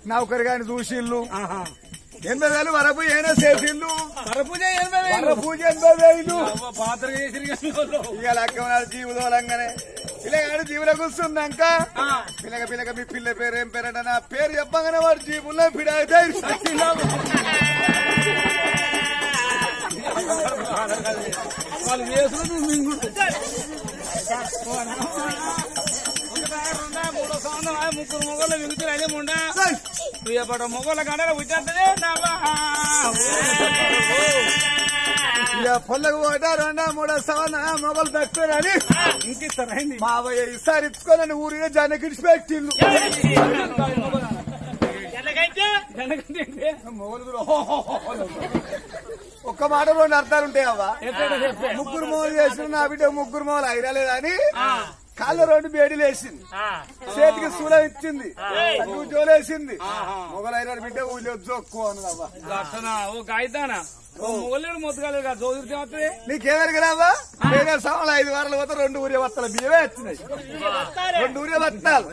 నౌకరి గాని చూసిళ్ళు ఎనభై వేలు వరపు ఏనా చేసిళ్ళు పరపూజ ఎనభై వేలు వర పూజ ఎనభై వేలు అవ్వ, పాత్ర చేసిరు కానీ వాళ్ళు. ఇక లెక్క జీవులోలంగానే పిల్లగాడు జీవుల కూర్చున్నాక పిల్లగ పిల్లగ మీ పిల్ల పేరు ఏం పేరట నా పేరు చెప్పగానే వాడు జీవుల్లో పిడాయితే వాళ్ళు వేసుకుని నువ్వు మింగుడు ఒకటా, రెండా, మూడో సంవత్సరం ఆ ముగ్గురు మొగోళ్ళు మింగుతారు అదే ముండా నువ్వు ఎప్పటి మొగోళ్ళ కాడ వచ్చేస్తే ఇక పొల్లకు ఒకటా రెండా మూడో సవన మొగలు పెట్టుకోరని ఇంకిస్తారండి మావయ్య ఈసారి ఇచ్చుకోనని ఊరినే జనకిడిచి పెట్టిళ్ళు మొగలు కూడా హో హో హో హో అంటారు. ఒక్క మాట రెండు అర్థాలు ఉంటాయి అవ్వ ముగ్గురు మొగలు చేసిన నా బిడ్డ ముగ్గురు మొగలు అయిరాలేదని కాళ్ళ రెండు బేడీలు వేసింది చేతికి సూలం ఇచ్చింది అటు జోలేసింది మొగలైన బిడ్డ ఊళ్ళో జోక్కు అన్నది అవ్వ అట్లనా ఓ కాగితానా ఓ మొగలేడు మొత్తగాలేదు కదా చోదరితే వస్తుంది నీకేమరికి రావా వేరే సమయంలో ఐదు వారాలు పోతే రెండు ఊరే వత్తలు బియ్యమే వచ్చినాయి రెండు ఊరే వత్తాలు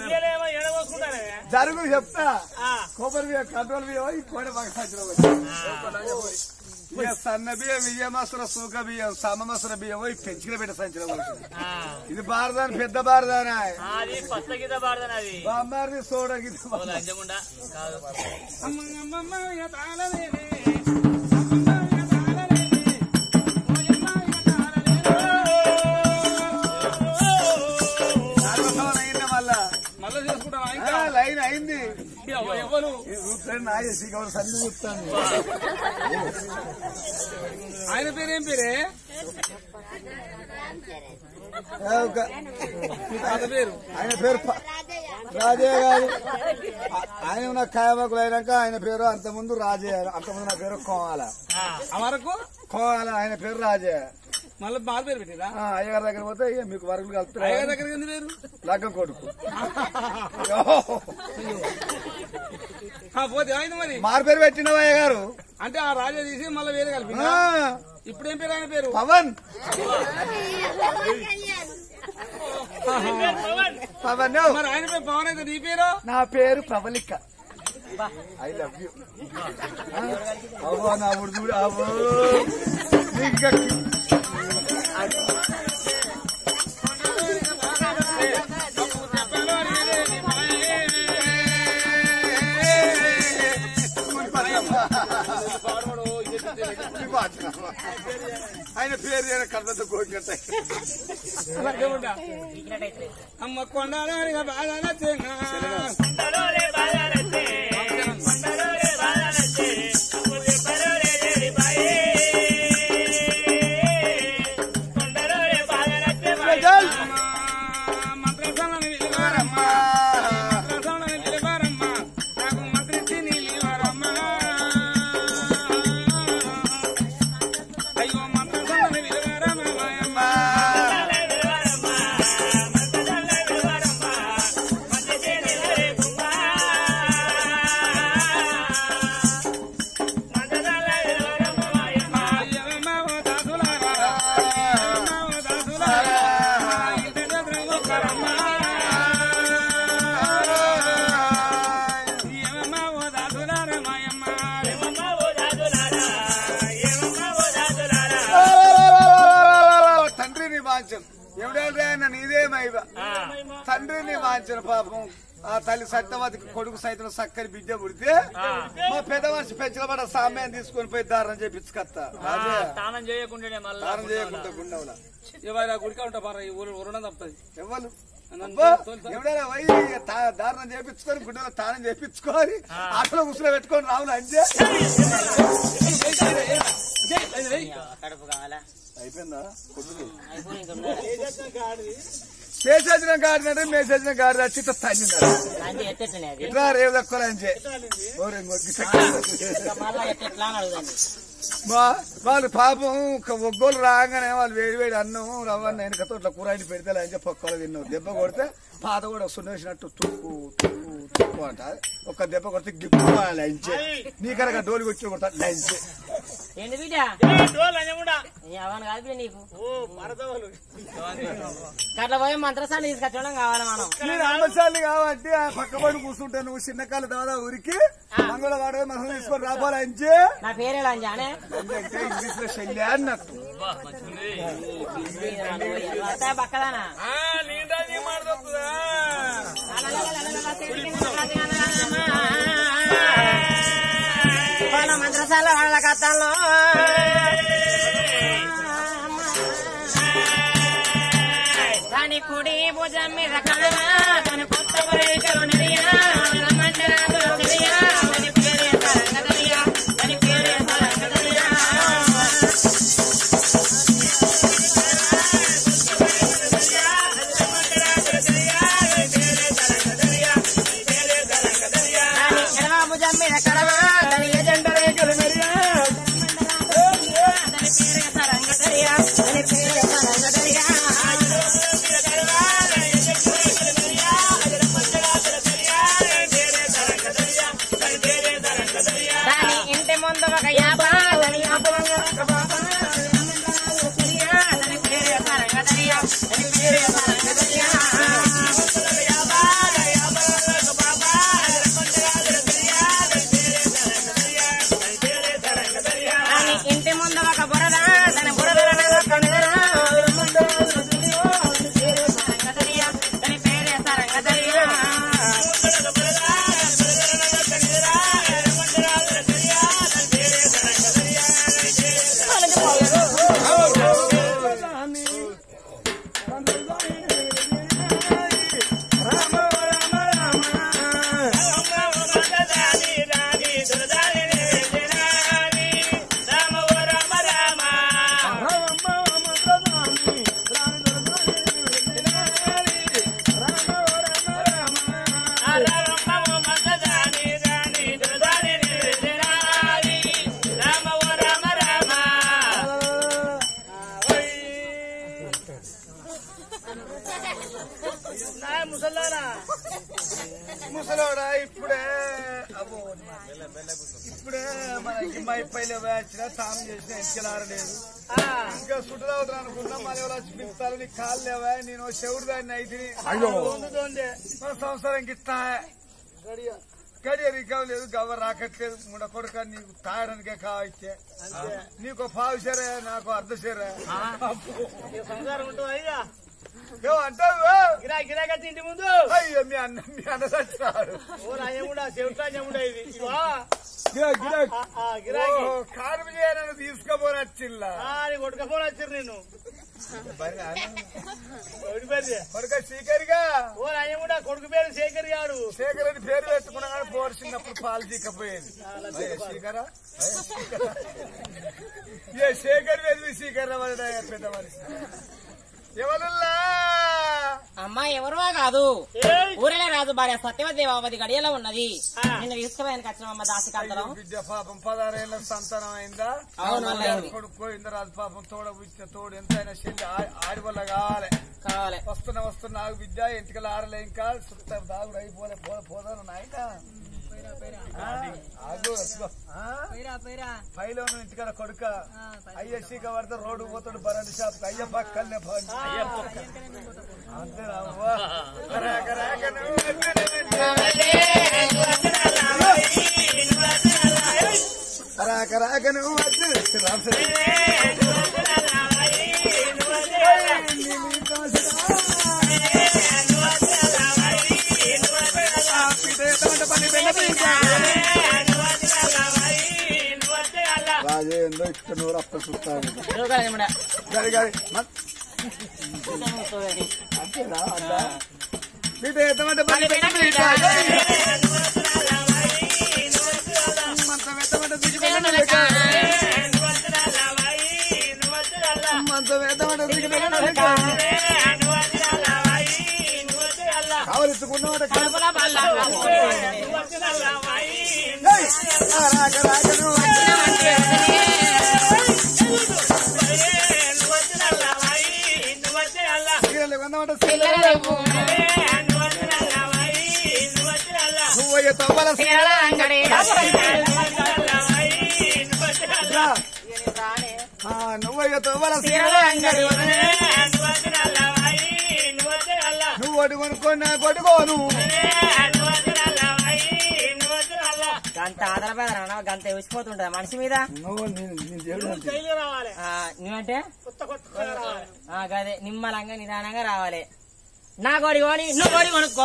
జరుగు చెప్తా కొబ్బరి బియ్యం కంట్రోల్ బియ్యం ఈ కోడి బాగా సంచలం ఇక సన్న బియ్యం విజయ మసర సూక బియ్యం సమ మసర బియ్యం పోయి పెంచుకుని పెట్ట సంచలం వచ్చింది. ఇది బారదాని పెద్ద బారదానా అది పచ్చ గీత పాడతాను అది బామ్మారిది సోడ గిద్ద బారదాన. లంచముండా కాదు అమ్మమ్మ ఇక తాళలేనే. అమ్మమ్మ ఇక తాళలేనే. ఓయమ్మ ఇక తాళలేనే. నాలుగో సంవత్సరం అయింది మళ్ళా మళ్ళా చేసుకుంటావా ఆ, ఇంకా లైన్ అయింది ఎవ- ఎవరు ఈ చూస్తాడు నా చేసి గౌరవ సంధి చెప్తాను ఆయన పేరేం పేరే ఏ, ఒక- మీ తాత పేరు ఆయన పేరు ప- రాజయ్య గారు ఆ- ఆయన ఉన్న కాయమకులు అయినాక ఆయన పేరు అంతకుముందు రాజయ్య అంతకుముందు నా పేరు కోవాల ఆ వరకు కోవాల ఆయన పేరు రాజయ్య మళ్ళీ బాధ పేరు పెట్టిరా ఆ, అయ్యగారి దగ్గర పోతే ఇక మీకు వరకులు అయ్య కలుపుతారు దగ్గరికి ఎందుకు లేరు లగ్గం కొడుకు ఆ, పోతే ఆయన మరి మారు పేరు పెట్టినవా అయ్య గారు అంటే ఆ రాజా తీసి మళ్ళీ వేరే కలిపి ఆ, ఇప్పుడేం పేరు ఆయన పేరు పవన్ పవన్ మరి ఆయన పేరు పవన్ అయితే నీ పేరు నా పేరు ప్రవళిక ఐ లవ్ యూ అవ్వా నా ఉడుదుడు అవ్వో నీకు ఇంకా ఆయన పేరు కళ్ళతో కోరికట్ట అలాగే ఉంటా. అమ్మ కొండగా బాగా నచ్చేనా కొండలోనే బాధాలొచ్చే, కొండలోనే బాధాలొచ్చే, అప్పుడే పరోలే లేని బాయే. కొండలోనే బాధాలొచ్చే బాయే. మంత్రసాలని విలువారమ్మా మంత్రసాలని విలువారమ్మా నాకు మంత్రించి నీలివారమ్మా అయ్యో మంత్రసాలని విలువారమ్మా విలువరమ్మా, మంత్రదాల విలువరమ్మా, మంచి చేని హరే కుమ్మా. మంత్రదాల విలువరమ్మా మాయమ్మ. అయ్యమ్మ ఓ దాసులారా అయ్యమ్మ ఓ దాసులారా ఇంటి దగ్గర ఒక్కరమ్మా అయ్యమ్మ ఓ దాసులారా మాయమ్మ ఏమమ్మా ఓ దాదులారా, ఏమమ్మా ఓ దాదులారా. తండ్రిని వాంచం ఎవడంటే ఆయన నీదే మైవ తండ్రిని వాంచిన పాపం ఆ తల్లి సత్యవతికి కొడుకు సైతం సక్కని బిడ్డ పుడితే మా పెద్ద మనిషి పెంచలబడ సామ్యాన్ని తీసుకొని పోయి దారం చేపించుకత్తా రాజే స్నానం చేయకుండానే మళ్ళా దారం చేయకుండా గుండవుల ఎవరు గుడికా ఉంటా పారా ఈ ఊరు ఊరున తప్పుతుంది ఎవరు నన్ను ఎవడైనా పోయి తా- దారుణం చేపించుకొని గుండెలో తానం చేపించుకొని ఆటలో కూర్చుని పెట్టుకొని రావులు అంజే కడుపు కావాలా అయిపోయిందా కొట్టుకు అయిపోయి మేసేసిన గాడి అంటే మేసేసిన గాడి వచ్చి తన్నిందా అంటే ఎత్తెట్టనే అది ఇట్లా రేవు తక్కువ అంచే ఓరే ఇంకో గిట్ల. మళ్ళా ఎట్లా అని అడుగుదండి వా- వాళ్ళు పాపం ఒక ఒగ్గోలు రాగానే వాళ్ళు వేడి వేడి అన్నం రవ్వన్న వెనకతో ఇట్లా కూరాయిలు పెడితే అని చెప్పి ఒక్కలు తిన్నావు దెబ్బ కొడితే పాత కూడా సున్నేసినట్టు తుక్కు తుక్కు తుక్కు అంట ఒక దెబ్బ కొడితే గిప్పు లంచే నీకనక డోలి వచ్చి కొడతా లంచే ఏంటి బిడ్డ ఏ డోలు అనేముండా అవన్నీ కాదు బిడ్డ నీకు ఓ పరదవలు అట్లా పోయి మంత్రసాన్ని తీసుకొచ్చడం కావాలి మనం నేను అమ్మశాలి కాబట్టి ఆ పక్క పడి కూర్చుంటే నువ్వు చిన్న కాళ్ళ దాదా ఊరికి మంగళవాడ మనం తీసుకొని రాపాలంచే నా పేరే లంజానే అంటే ఇంగ్లీష్ లో శల్య అన్నట్టు పక్కదానా ఆ, నీంటా నీ మాట తప్పుదా? వాళ్ళ మంత్రసాల వాళ్ళ కథల్లో దాని కుడి భుజం మీద కలవా దాని కొత్త పరీక్షలు నిలియా మంచరాజులు తెలియా దాని పేరే సరంగదలియా దాని పేరే సరంగదలియా దాని ఎడమ భుజం మీద కడవా దాని ఎజెండ రేకులు మెరియా దాని పేరే సరంగదలియా దాని పేరే సరంగదలియా దాని ఇంటి ముందు ఒక యాప దాని యాప ముందు ఒక పాప దాని పేరే సరంగదలియా దాని పేరే సరంగదలియా దాని ఇంటి ముందు ఒక బురద దాని బురద ఒక నిద్ర దాని పేరే సరంగదలియా ముసల్లారా ముసలోడా ఇప్పుడే అబ్బో ఇప్పుడే మనకి మై పైన వేసిన స్నానం చేసిన ఎంటికలారలేదు ఇంకా సుట్టుదావుతాను అనుకున్నా మళ్ళీ ఎవరు వచ్చి పిలుస్తారు నీ కాళ్ళు లేవా నేను చెవుడు దాన్ని అయితే మన సంవత్సరం ఇస్తా గడియ రికం లేదు గవ్వ రాకట్లేదు ముడ కొడుక నీకు తాగడానికే కావచ్చే నీకు పావు సరే నాకు అర్ధ సరే సంసారం ఉంటుంది ఇక ఏమో అంటావు గిరా గిరాక తింటి ముందు అయ్యో మీ అన్న మీ అన్న చచ్చినాడు ఓ రాజముడా చెవిటాజముడా ఇది ఇవా గిరాక్ గిరాక్ ఆ గిరాకి ఓ, కారు చేయాలని తీసుకుపోనొచ్చిల్లా ఆ నీ కొట్టుకపోని వచ్చారు నేను ఓడిపోయింది కొడుక సీకరిగా ఓ రాజముడా కొడుకు పేరు శేఖర్ గాడు శేఖర్ అని పేరు పెట్టుకున్నా కానీ పోర్చినప్పుడు పాలు తీకపోయేది అయ్యే శేఖరా అయ్యే శేఖరా? ఏ శేఖర్ వేరు శీకర పెద్ద మనిషి ఎవరుల్లా అమ్మా ఎవరువా కాదు ఏయ్! ఊరిలో రాజు భార్య సత్యవదేవావతి గడియలో ఉన్నది నిన్ను తీసుకుపోయాను వచ్చినమ్మ దాసి కథలో బిడ్డ పాపం పదహారేళ్ల సంతానం అయిందా అవును, మళ్ళీ అయింది. కొడుకు పోయిందా రాజు పాపం తోడ ఇచ్చిన తోడు ఎంతైనా చెల్లి ఆ- ఆడి వల్ల కావాలి కావాలి వస్తున్నా వస్తున్నా ఆగు బిడ్డ ఇంటికి ఆడలే ఇంకా సుత్త దాగుడు అయిపోలే పోలే పోదాను నాయన ఆగు వస్తుకో. ఆ? పైలో ఉన్న ఇంటికాడ కొడుక అయ్య సీక పడితే రోడ్డు పోతాడు బరండి షాప్ అయ్య పక్కనే పోండి అంతేనా అవ్వా? రాక రాక నువ్వు రాక రాక నువ్వు వచ్చి రాసే రాజేంద్ర ఇక్కడ నూరు అప్ప చూస్తాను చూడగలమడా గడి గడి మ- అంతేనా అంతా బిడ్డ ఎంతమంది పని పెట్టి బిడ్డ. మంచం ఎంతమంది దిగి పెట్టండి బిడ్డ. మంచం ఎంతమంది దిగి పెట్టండి బిడ్డ. కావలిస్తుకున్నవాడు కడుపుల బల్ల ఏయ్! ఆ రాక రాక నువ్వు వచ్చి మందమంట సీలలు లేవు నువ్వయ్య తవ్వల చీరల అంగడి రా. ఆ, నువ్వయ్య తవ్వల చీరల అంగడి నువ్వు ఒడి కొనుక్కో నా కొట్టుకోను గంత ఆదర బెదర గంత ఉసిపోతుంటదా మనిషి మీద నువ్వు నేను నేను చేయడం శైలి రావాలి ఆ, నువ్వంటే కొత్త కొత్త రావాలి ఆ, గదే నిమ్మలంగా నిదానంగా రావాలి నా గోడి కొని నువ్వు గోడి కొనుక్కో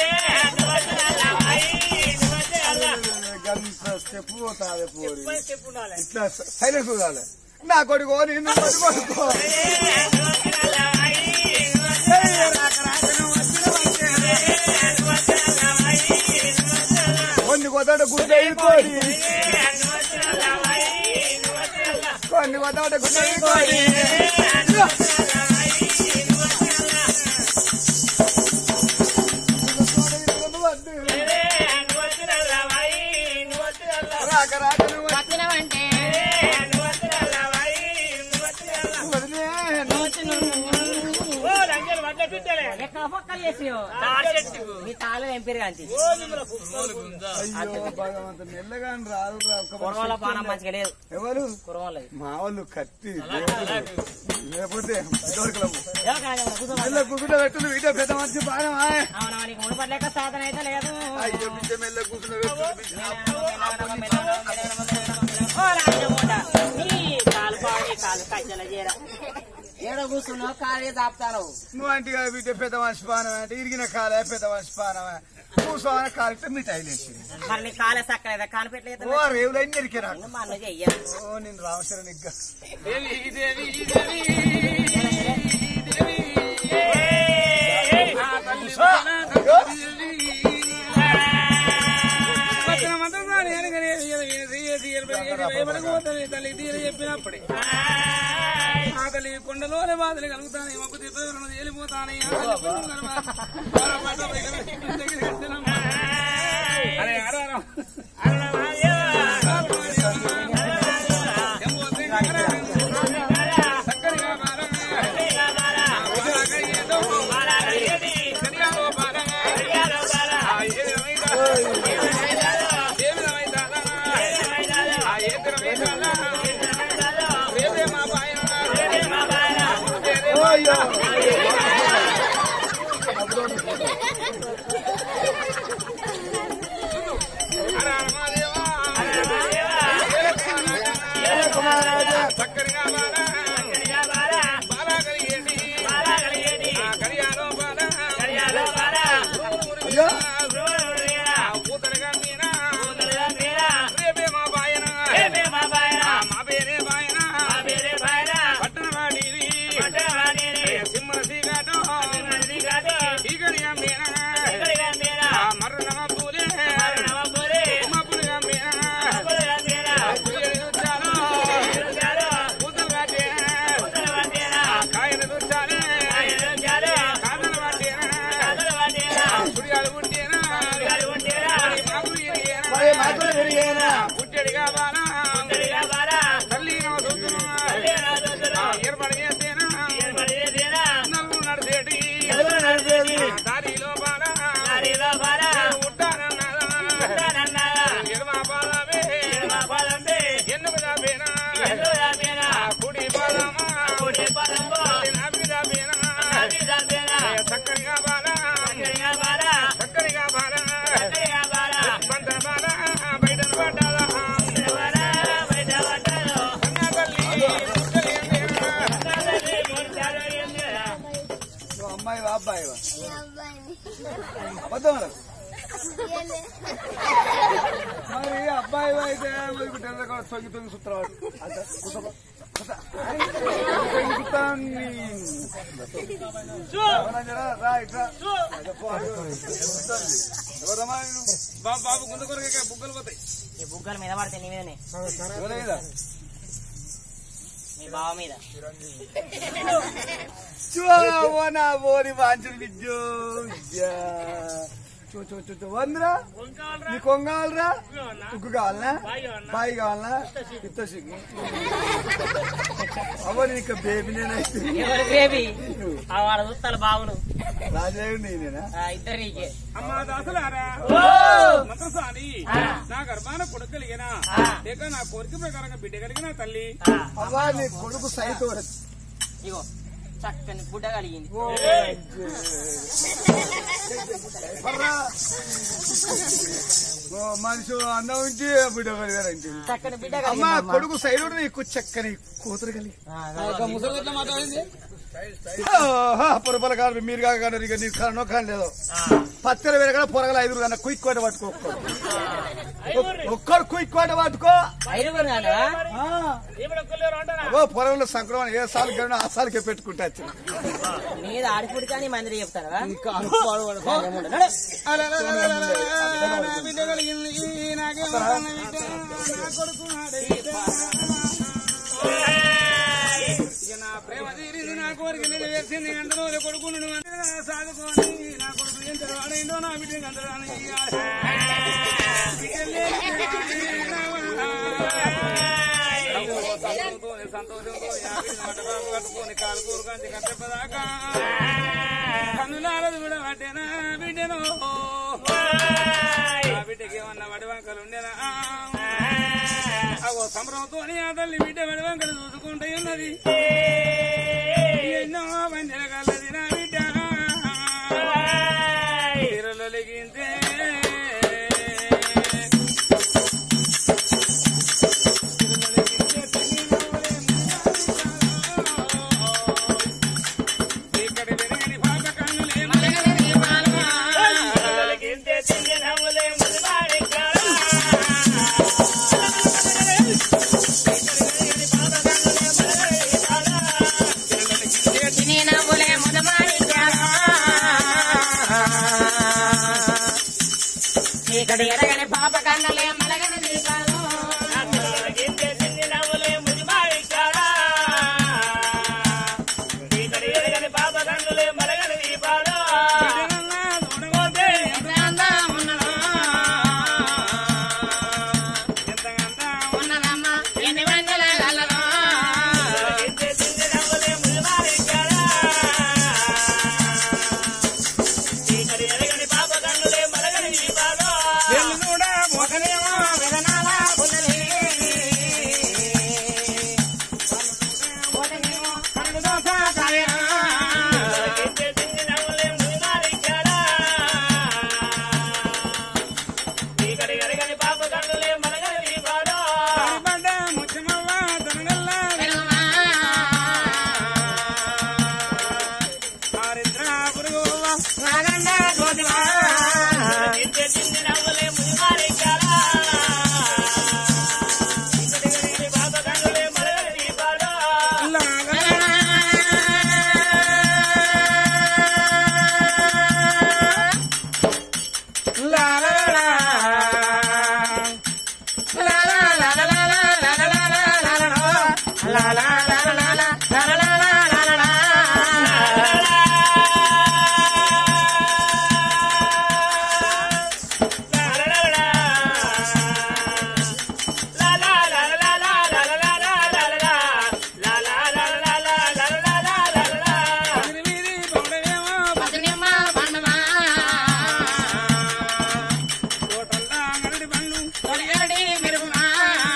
గంత స్టెప్ పోతాది పోరి చెప్పు ఉండాలి ఇట్లా సైలెన్స్ చూడాలి నా కొడుకో నేను ఒడి కొనుక్కో ఏయ్, రాక రాక నువ్వు వచ్చినవంటే. కొన్ని కొత్త గుడ్డ కోడి కొన్ని కొత్త గుడ్డ కోడి రాక రాక నువ్వు వచ్చినవంటే వదిలే. ఓ రంగలు వడ్ల చుట్టాలే ఎక్కడ పక్కలు చేసి మీ తాళం ఎంపిరు కాంతి ఓ మిమ్మల్ని అయ్యో భగవంతుడు మెల్లగా రాదు రా ఒక్క కురవల పానం మంచిగా లేదు ఎవరు కురవలది మా వాళ్ళు కత్తి దేవుడు. లేకపోతే దొరకలము కూర్చో మెల్ల కూర్చుంటే పెట్టు వీడియో పెద్ద మంచి బాగా అవునా నీకు ముడిపడలేక సాధన అయితే లేదు అయ్యో బిడ్డ మెల్ల కూర్చుంటే పెట్టు ఓ రాజమూట నీ కాలు పాడి కాలు కచ్చల చేర ఏడో కూర్చున్నావు కాలు దాపుతాను నువ్వు అంటే ఇక బిడ్డ పెద్ద మనిషి పానం అంటే ఇరిగిన కాలే పెద్ద మనిషి పానమే కూర్చోమని కాలితే మిఠాయి లేచి మరి నీ కాలే సక్కలేదా కానిపెట్టలేదు ఓ రేవులైన ఎరికే నాకు మా అన్న చెయ్య ఓ నేను రామచరణ్ ఇగ్గ దేవి దేవి దేవి దేవి ఆ తల్లి వచ్చిన మంత్రం రాని ఎనగని ఎనగని తీయ తీయ భయపడకపోతుంది తల్లి తీర చెప్పినప్పుడే ఆ తల్లి కొండలోనే బాధలు కలుగుతాయి మాకు తీర్థం తేలిపోతాయి అరే అరే అయ్యో అయ్యో మరి మాటలు పెరిగేనా పుట్టడిగా బాలా తల్లి ఏర్పడి చేస్తేనా నవ్వు నడిచేటి దారిలో బాలా ఉంటానన్నా ఎడమ పాదమే ఎన్నుకు దాపేనా కుడి పాదమా నాభి దాపేనా చక్కనిగా బాలా చక్కనిగా బాలా పంట బాలా బయట పడ్డాదా అన్న తల్లి ముద్దలేందేనా? నువ్వు అమ్మాయి అబ్బాయి అబద్ధం రా. మరి అబ్బాయి అయితే మరి గుడ్డల దగ్గర తొంగి తొంగి సుత్తరాడు అంత కూర్చోబా. కూర్చో. తొంగి సుత్తాను నీ. ఎవరన్నా జరా, రా ఇట్రా. చెప్పు, ఎవరమ్మా నువ్వు? బాబు బాబు గుంత కొరకే బుగ్గలు పోతాయి ఈ బుగ్గల మీద పడితే నీ మీదనే ఎవరైనా? మీ బావ మీద చూవో నా ఓరి వాంచుడు విద్యు విద్య చూ చూ చూ చూ వందరా నీ కొంగాలరా ఉగ్గు కావాలనా బాయి కావాలనా ఇత్త సిగ్గు అవ్వ నీకు బేబీ నేనైతే ఎవరు బేబీ ఆ వాడు చూస్తాను బావును రాజావి నేనేనా ఆ, ఇద్దరు నీకే అమ్మా దాసులారా మంత్రసాని నా గర్భాన కొడుకు కలిగిన లేక నా కోరిక ప్రకారంగా బిడ్డ కలిగిన తల్లి అవ్వ నీ కొడుకు సైతం ఇగో చక్కని గుడ్డ కలిగింది మనిషి అన్నం ఉంచి బిడ్డ కలిగారంటే చక్కని బిడ్డ అమ్మ కలిగింది కొడుకు సైడు నీకు చక్కని కూతురు కలిగి ముసలి ఎట్లా మాట్లాడింది పొరపల కాదు మీరు కాక ఇక నీకు కనో కానీ లేదు పత్తెర వెనక పొరగల ఐదుగురు కన్నా కుయిక్ కోట పట్టుకో ఒక్కడు. ఒక్కడు కుయిక్ కోట పట్టుకో ఐదుగురు నాన్న ఆ. ఇప్పుడు ఒక్కళ్ళు అంటారా ఓ పొరగల సంక్రమణ ఏ సార్లు గడినా ఆ సార్లకే పెట్టుకుంటా వచ్చిన మీద ఆడిపుడి కానీ మందిరి చెప్తారా నా బిడ్డ కలిగింది నాకేమో కన్న బిడ్డ, నా కొడుకు నాడే బిడ్డ. ఇక నా ప్రేమ తీరింది నా కోరిక నెరవేర్చింది గంటలో కొడుకును సాగుకొని నా కొడుకు ఎంత వాడైందో నా బిడ్డ గంటరాని సంతోషంతో యాభై మంటపాలు కట్టుకొని కాలు కూరుకంచి కట్టపదాకా కన్నులారదు కూడా పట్టేనా బిడ్డను ఆ బిడ్డకి ఏమన్నా వడివంకలు ఉండేనా అవో సంబరంతో ఆ తల్లి బిడ్డ వడివంకలు చూసుకుంటూ ఉన్నది ఎన్నో మందిర కలది నా బిడ్డ తీరలో లెగింతే ఇక్కడ వెరగని పాప కన్నులేమో పిల్లలకి ఇంతే చిన్న నవ్వులే ముదివాడెక్కారా ఇక్కడ ఎరగని పాప కన్నలే మలగని దీపాలు పిల్లలకి ఇంతే చిన్న నవ్వులే ముదివాడెక్కారా ఇక్కడ ఎరగని పాప కన్నులే మరగని దీపాలు ఎంతగా ఉన్నదో ఉన్నదమ్మా ఎన్ని వందల గల్లలో ఇంతే చిన్న నవ్వులే ముదివాడెక్కారా ఇక్కడ ఎరగని పాప కన్నులే మరగని దీపాలు వేదనాల ఉన్నది ఒకటేమో కన్ను దోస కాయనా. ఇంతే చిన్న నవ్వులే ముదివాడెక్కారా ఇక్కడ ఎరగని పాప కన్నులే మరగని దీపాలు వెలుగుమా. నాగండ గోధుమ. ఇంతే చిన్న నవ్వులే ముదివాడెక్కారా ఇక్కడ ఎరగని పాప కన్నులే మరగని దీపాలు పసినిమ్మ పండుమా. తొలిగరడి మెరుగుమా.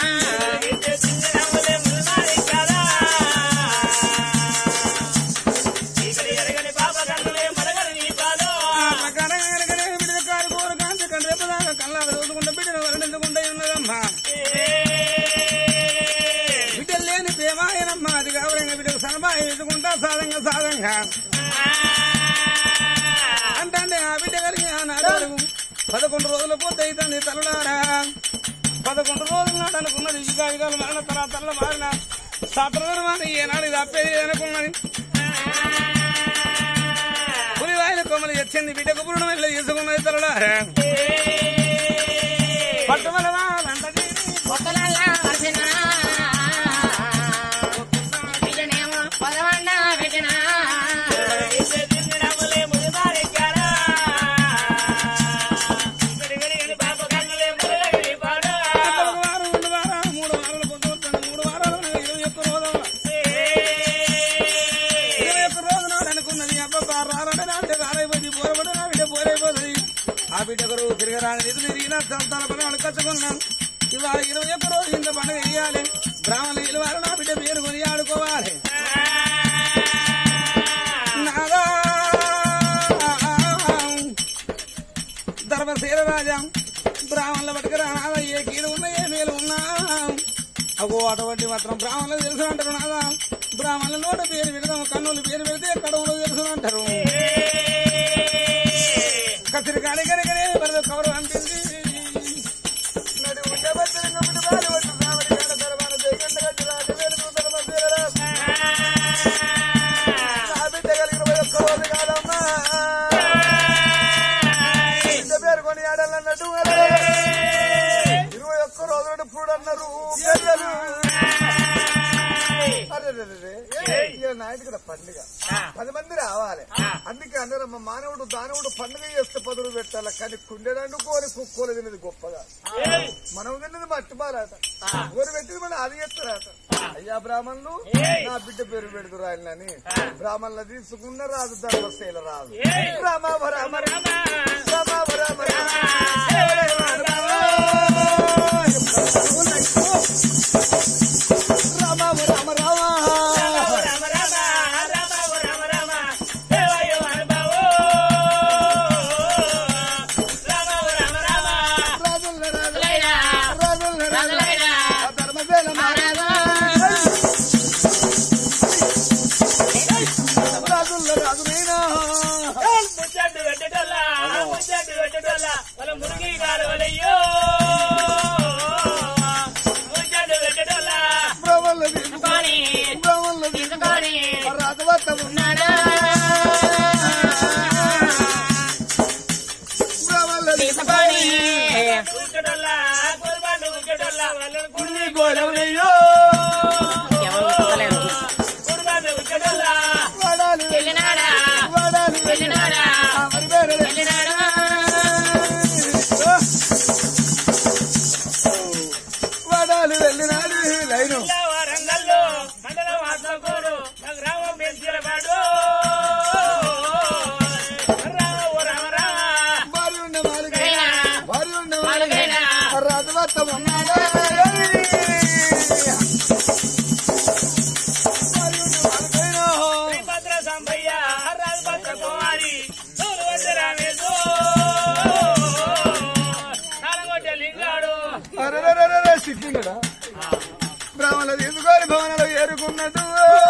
బిడ్డలు లేని ప్రేమాయనమ్మా అది కావాలని బిడ్డకు సనబాయి ఎదుకుంటా సాధంగా సాధంగా అంటే ఆ బిడ్డ కలిగి ఆనాడు వరకు పదకొండు రోజుల పూర్తి అవుతుంది తల్లుడారా పదకొండు రోజుల నాడు అనుకున్నది యుగాయుగాలు మరణ తర తల్ల మారిన సాత్రధర్మాన్ని ఏనాడు ఇది అప్పేది అనుకున్నది పులివాయిల కొమ్మలు ఎచ్చింది బిడ్డకు పురుడు వెళ్ళి తీసుకున్నది తల్లుడారా పట్టుమల వాళ్ళంటది ఒక్కలల్లా అర్చన. బిడ్డనేమో పదవండ పెట్టినా. ఒక వారం రెండు వారాలు మూడు వారాలు పొద్దుతుంది మూడు వారాలు ఇరవై ఒక్క రోజులు ఆ బిడ్డకు తిరగరాని నిధులు తిరిగిన తల పదాలు కట్టుకున్నాం ఇవాళ ఇరవై ఒక్క రోజు ఇంత పండుగ వేయాలి బ్రాహ్మణులు ఇలువారు నా బిడ్డ పేరు కొని ఆడుకోవాలి నాదా ధర్మశీల రాజా బ్రాహ్మణుల పట్టుకురా నాదా ఏ కీడు ఉన్నా ఏ మేలు ఉన్నా అగో అటువంటి మాత్రం బ్రాహ్మణులు తెలుసు అంటారు నాదా బ్రాహ్మణుల నోట పేరు పెడదాం కన్నులు పేరు పెడితే కడవలు తెలుసు అంటారు కసిరి కాని కనుకనే వరద కవరు అంటుంది నడి ఉండే బద్దెలంగా ఉండి బాలి పట్టు రావడి కాడ దరబాన జయగండ గట్టి రాజు వేలుగు తన మధ్యలో నా బిడ్డ కలిగిన ఇరవై ఒక్క రోజు కాదమ్మా బిడ్డ పేరు కొని ఆడాలన్నట్టు ఇరవై ఒక్క రోజు నాడు పూడు అన్నారు పెద్దలు అరే రే, రే, రే. ఇక నాయుడు ఇక్కడ పండుగ పది మంది రావాలి అందుకే అందరమ్మ మానవుడు దానవుడు పండుగ చేస్తే పదులు పెట్టాలి కానీ కుండెడండు కోరి కుక్కోలు తినది గొప్పగా మనం తిన్నది మట్టి బాలాట ఊరు పెట్టింది మన అది ఎత్తారట అయ్యా బ్రాహ్మణులు నా బిడ్డ పేరు పెడుతురు ఆయనని బ్రాహ్మణుల తీసుకున్న రాదు ధర్మశీల రాదు రామ రామ రామ రామ రామ రామ రామ రామ రామ రామ రామ రామ రామ దేవయ్య అనుభవో రామ రామ రామ రాజుల రాజు లైలా రాజుల రాజు రాజులైనా ధర్మశీల మహారాజా రాజుల రాజు నేనా ముచ్చట్టు పెట్టటోళ్ళ ముచ్చట్టు పెట్టటోళ్ళ వాళ్ళ మురిగి కాలువలయ్యో ముచ్చట్టు పెట్టటోళ్ళ బ్రహ్మల తీసుకు కొని బ్రహ్మల తీసుకు తీసుకొని రాజవత్తం ఉన్నాడా బ్రహ్మల తీసుకొని ముచ్చటోళ్ళ కుర్బాటు ముచ్చటోళ్ళ వాళ్ళని కుడి గోడవయ్యో ఎవరు చూడలేరు కుర్బాటు ముచ్చటోళ్ళ వడాలి వెళ్ళినాడా వడాలి వెళ్ళినాడా మరి వేరే వెళ్ళినాడా వడాలి వెళ్ళినాడు లైను జిల్లా వరంగల్లో మండలం ఆత్మకూరు మా గ్రామం పెంచిలపాడు రామ రామ రామ భార్య ఉన్న వాళ్ళకి లైనా భార్య ఉన్న వాళ్ళకి వాళ్ళకైనా రాజవత్తం ఉన్నాడు భార్య ఉన్న వాళ్ళకైనా శ్రీభద్ర సాంబయ్య రాజభద్ర కుమారి తోలు వడ్డ రామేశు నాలుగొట్ట లింగాడు అరెరెరెరెరె, సిగ్గుండడా? బ్రాహ్మణులు తీసుకొని భవనాలు ఏరుకున్నట్టు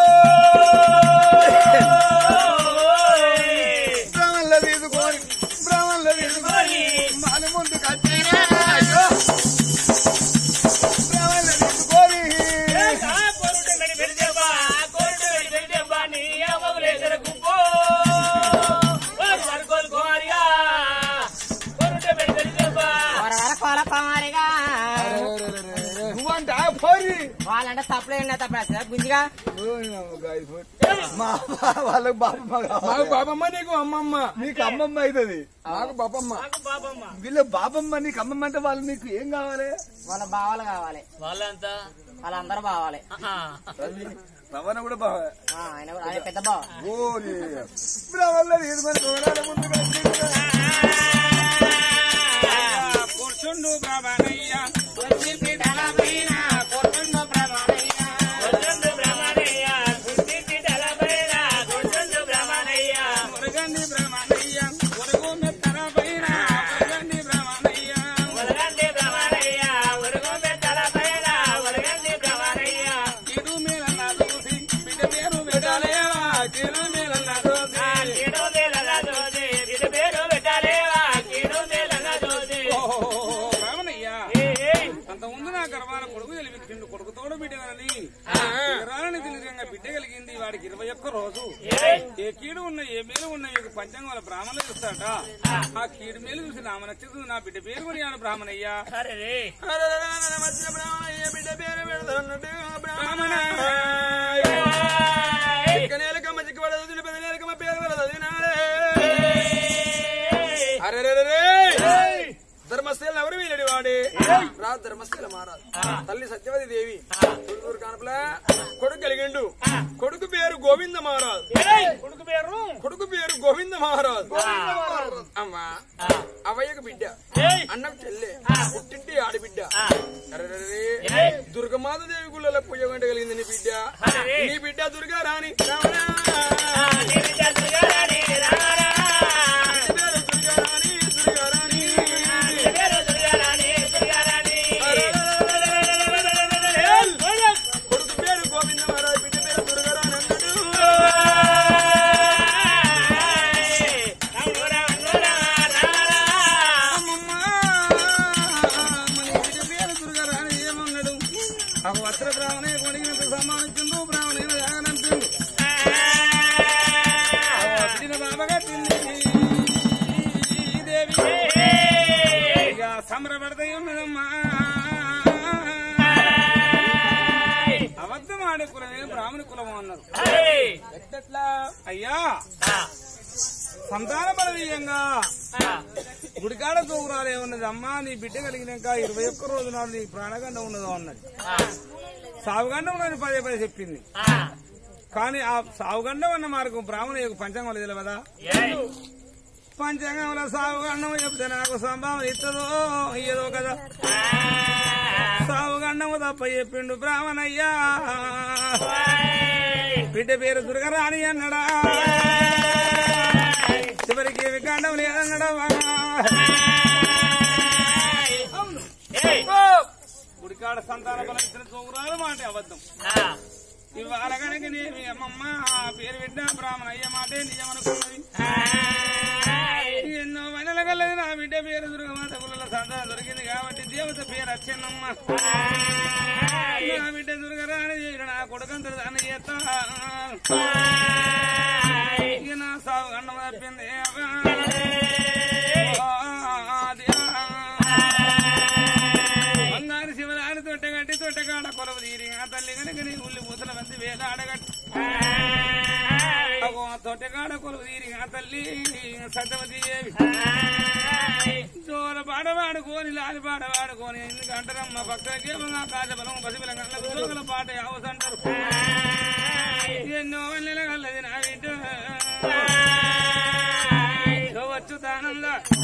బ్రాహ్మణులు తీసుకొని బ్రాహ్మణులు తీసుకొని మాలి ముందు కట్టినా అయ్యో. బ్రాహ్మణులు తీసుకొని కోరుట వెడి పెడితేవా కోరుట వెడి పెడితేవా నీ అమ్మగులేసర కుప్పో వరకోలు కుమారిగా కోరుట వెడి పెడితేవా వర వర కోల కుమారిగా నువ్వంట పోరి వాళ్ళంటే తప్పులే ఉన్నాయి తప్పుడు గుంజిగా మా వాళ్ళకి బాబమ్మ మాకు కావాలి బాబమ్మ నీకు అమ్మమ్మ నీకు అమ్మమ్మ అవుతుంది మాకు బాబమ్మ నాకు బాబమ్మ వీళ్ళ బాబమ్మ నీకు అమ్మమ్మ అంటే వాళ్ళు నీకు ఏం కావాలి వాళ్ళ బావాలు కావాలి వాళ్ళంతా వాళ్ళందరూ బావాలి రవి, రవణ కూడా బాగా ఆ, ఆయన కూడా- ఆయన పెద్ద బావ ఓరి బ్రహ్మల్లో తీసుకొని భవనాల ముందు కట్టినా కూర్చుండు బాబానయ్య కొట్టండు బ్రహ్మణయ్య గుంటి డలపైన కొట్టండు బ్రహ్మణయ్య మురగండి బ్రహ్మణయ్య ఉరుగు మెత్తన పైన మురగండి బ్రహ్మణయ్య ఉరగండి బ్రహ్మణయ్య ఉరుగు పెద్దల పైన ఉరగండి బ్రహ్మణయ్య కిడు మేలన్న చూసి బిడ్డ పేరు పెట్టాలేవా కిడు మేలన్న చూసి కీడు మేలన దోది విడు పేరు పెట్టలేవా కీడు మేలన దోది ఓహో బ్రహ్మణయ్య ఏయ్ అంత ముందు నా గర్భాల కొడుకు తెలిపించిండు కొడుకుతోడు బిడ్డగలని రాలని తెలియక బిడ్డ కలిగింది వాడికి ఇరవై ఒక్క రోజు ఏయ్ ఏ కీడు ఉన్న ఏ మేలు ఉన్న ఈ పంచంగం వాళ్ళ బ్రాహ్మణులు చూస్తాట ఆ కీడు మేలు చూసి నామ నచ్చుతుంది నా బిడ్డ పేరు కొనియాను బ్రాహ్మణయ్య సరే రే బిడ్డ పేరు పెడతాన్నట్టు బ్రాహ్మణ నేలకమ్మ చిక్కు పడదు తిని పెద్ద నేలకమ్మ పేరు పడదు తినాలే అరే రే రే రే ధర్మస్థల ఎవరు వీలడి వాడే రా ధర్మస్థల మహారాజ్ తల్లి సత్యవతి దేవి తుళ్ళూరు కానపల కొడుకు కలిగిండు కొడుకు పేరు గోవింద మహారాజ్ ఏయ్ కొడుకు పేరు కొడుకు పేరు గోవింద మహారాజ్ అమ్మా అవ బాబయ్యకు బిడ్డ ఏయ్. అన్నం చెల్లె పుట్టింటి ఆడబిడ్డ ఆ. అరెరెరె. ఏయ్. దుర్గమాత దేవి గుళ్ళలో పూజ గంట కలిగింది నీ బిడ్డ అరెరె. నీ బిడ్డ దుర్గా రాణి రావణా. ఆ, నీ బిడ్డ దుర్గారాణి రారా. నీ పేరు దుర్గా రాణి, దుర్గా రాణి. నీ పేరు దుర్గారాణి, దుర్గారాణి. అరెరెరెరెరెరెరెరె. కొడుకు పేరు గోవిందమారావు బిడ్డ పేరు దుర్గా రాణి అన్నాడు రంగురా, రంగురా, రారా. అమ్మమ్మ, మన బిడ్డ పేరు దుర్గా రాణి ఏమన్నాడు ఆ వస్త్ర బ్రాహ్మణ కొడిగినంత సమానించిండు బ్రాహ్మణ జాగనంటుండు వచ్చిన బాబగట్టింది దేవి ఇక సంబరపడతాయి ఉన్నదమ్మా అబద్ధం ఆడే కులమే బ్రాహ్మణ కులము అన్నారు ఏయ్. ఎట్లా అయ్యా ఆ, సంతాన బలవీయంగా ఆ, గుడికాడ దూరాలు ఏమన్నది అమ్మా నీ బిడ్డ కలిగినాక ఇరవై ఒక్క రోజు నాడు నీ ప్రాణగండం ఉన్నదో అన్నది ఆ, సావుగండం ఉన్నది పదే పదే చెప్పింది ఆ. కానీ ఆ సావుగండం అన్న మార్గం బ్రాహ్మణ యొక్క పంచాంగం తెలియదా ఏయ్. పంచాంగంలో సావుగండం చెప్తే నాకు సంభావన ఇస్తుందో ఇయ్యదో కదా సావుగండము తప్ప చెప్పిండు బ్రాహ్మణయ్యా బిడ్డ పేరు దుర్గరాణి అన్నడా చివరికి ఏమి గండం లేదన్నడా అవును ఏయ్. గుడికాడ సంతాన బలం ఇచ్చిన చోరాలు మాట అబద్ధం ఆ, ఇవాళ కనుక నేను అమ్మమ్మ ఆ పేరు బిడ్డ బ్రాహ్మణ అయ్య మాటే నిజమనుకున్నది ఎన్నో మహిళల కలది నా బిడ్డ పేరు దుర్గమాత పుల్ల సంతానం దొరికింది కాబట్టి దేవత పేరు అచ్చెన్నమ్మ నా బిడ్డ దుర్గరాణి చేయడు నా కొడుకంత దాన్ని చేస్తా ఇక నా సాగు అన్నం తప్పింది బంగారు శివరాని తొట్టగట్టి తొట్టగాడ కొలవ తీరి ఆ తల్లి కనుక నీ ఉల్లి పూసల మంది వేల ఆడగట్టి అగో ఆ తొట్టగాడ కొలువు తీరి ఆ తల్లి సత్యవతి దేవి జోర పాడవాడుకోని లాలి పాడవాడుకోని ఎందుకంటారమ్మ పక్కకే నా కాజబలం పసిపిల కళ్ళకు జోగల పాట అవసంటారు ఎన్నో నెల కల్లది నా బిడ్డ వచ్చుతానంద